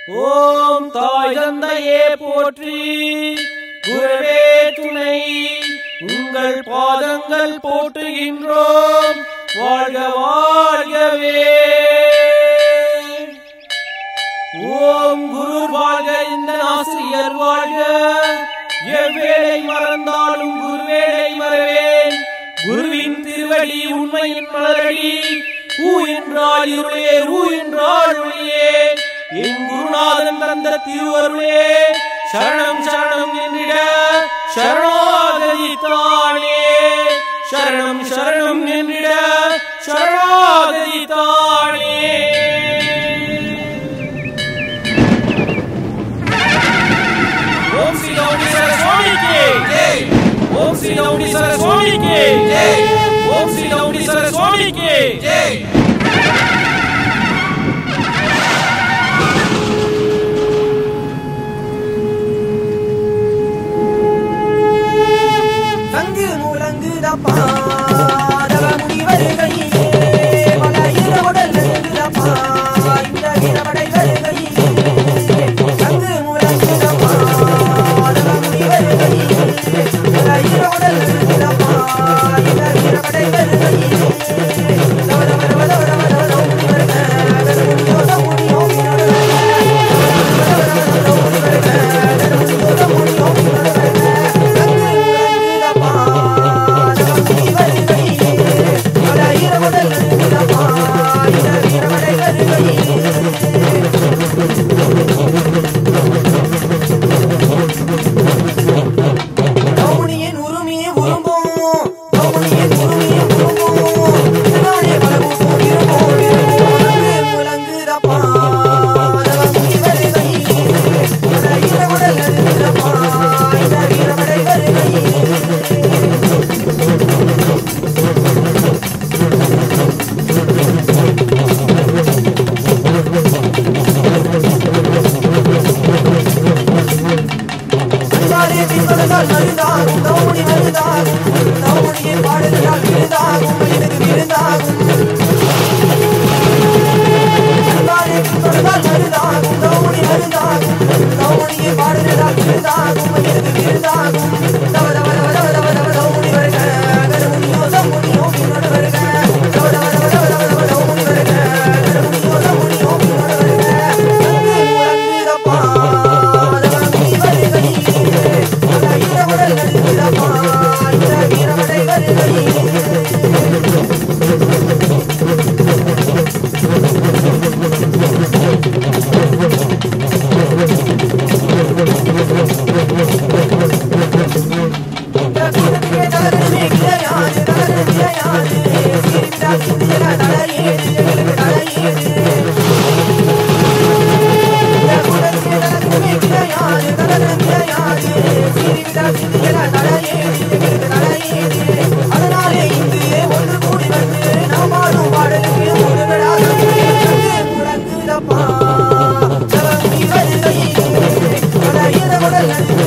ஓம் தாய் தந்தையே போற்றி குருவே துணை உங்கள் பாதங்கள் போற்றுகின்றோம் வாழ்க வாழ்கவே ஓம் குரு வாழ்க இந்த ஆசிரியர் வாழ்க எவ்வேளை மறந்தாலும் குருவேளை மறவேன் குருவின் திருவடி உண்மையின் மலரடி ஊ என்றால் இருளே ஊ என்றால் ஒளியே என் குருநாதன் தந்த திருவருளே சரணம் சரணம் என்றிட சரணாகதி தானே சரணம் சரணம் என்றிட சரணாகதி தானே ஓம் ஸ்ரீ லௌடீஸ்வர சுவாமிக்கு ஜெய் ஓம் ஸ்ரீ லௌடீஸ்வர சுவாமிக்கு ஜெய் ஓம் ஸ்ரீ லௌடீஸ்வர சுவாமிக்கு ஜெய் தங்கு முழங்குதப்பா தவ முடி வருகையிலே மலையில உடல் நங்குதப்பா இந்த இடமடை வருகையிலே தங்கு முழங்குதப்பா தவ முடி வருகையிலே மலையில உடல் நங்குதப்பா இந்த இடமடை வருகையிலே தவ தவ தவ தவ தவ தவ தவ முடி வருக தவ முடி ஓம் முடி கவுனியின் உரிமையை உரும்போம் கவுனியின் உரிமையை உரும்போம் நானே பலபூசம் இருப்போம் இருப்போம் முழங்குதப்பா முடி வருகையிலே இரவுடல் நடுங்குதப்பா இந்த இரவடை வருகையிலே அன்பாலே பின்படுதால் மருந்தாகும் கவுனி மருந்தாகும் கவுனியை பாடுதலால் விருந்தாகும் எனக்கு விருந்தாகும் அன்பாலே பின்படுதால் மருந்தாகும் கவுனி மருந்தாகும் கவுனியை பாடுதலால் விருந்தாகும் எனக்கு விருந்தாகும் தவ தவ தவ தவ தவ தவ கவுனி வருக கருமுனியோ சம்முனியோ பின்னோடு வருக தவ தவ தவ தவ தவ தவ கவுனி வருக கருமுனியோ சம்முனியோ பின்னோடு வருக தங்கு முழங்குதப்பா தவ முடி வருகையிலே அந்த இரவுடல் நடுங்குதப்பா இந்த இரவடை வருகையிலே கூட்டத்திலே தகரமே கிடையாது தகரம் கிடையாது சீரிவிடா சிந்தியல தலையேடு எங்களுக்கு தலையேடு கூட்டத்திலே தகரமே கிடையாது தகரம் கிடையாது சீரிவிடா சிந்தியல தலையேடு எங்களுக்கு தலையேடு அதனாலே இங்கு ஒன்று கூடி வந்து நாம் பாடும் பாடலுக்கு ஒரு விழாது முழங்குதப்பா தவம் வருகையிலே பல இரவுடல் நடுங்க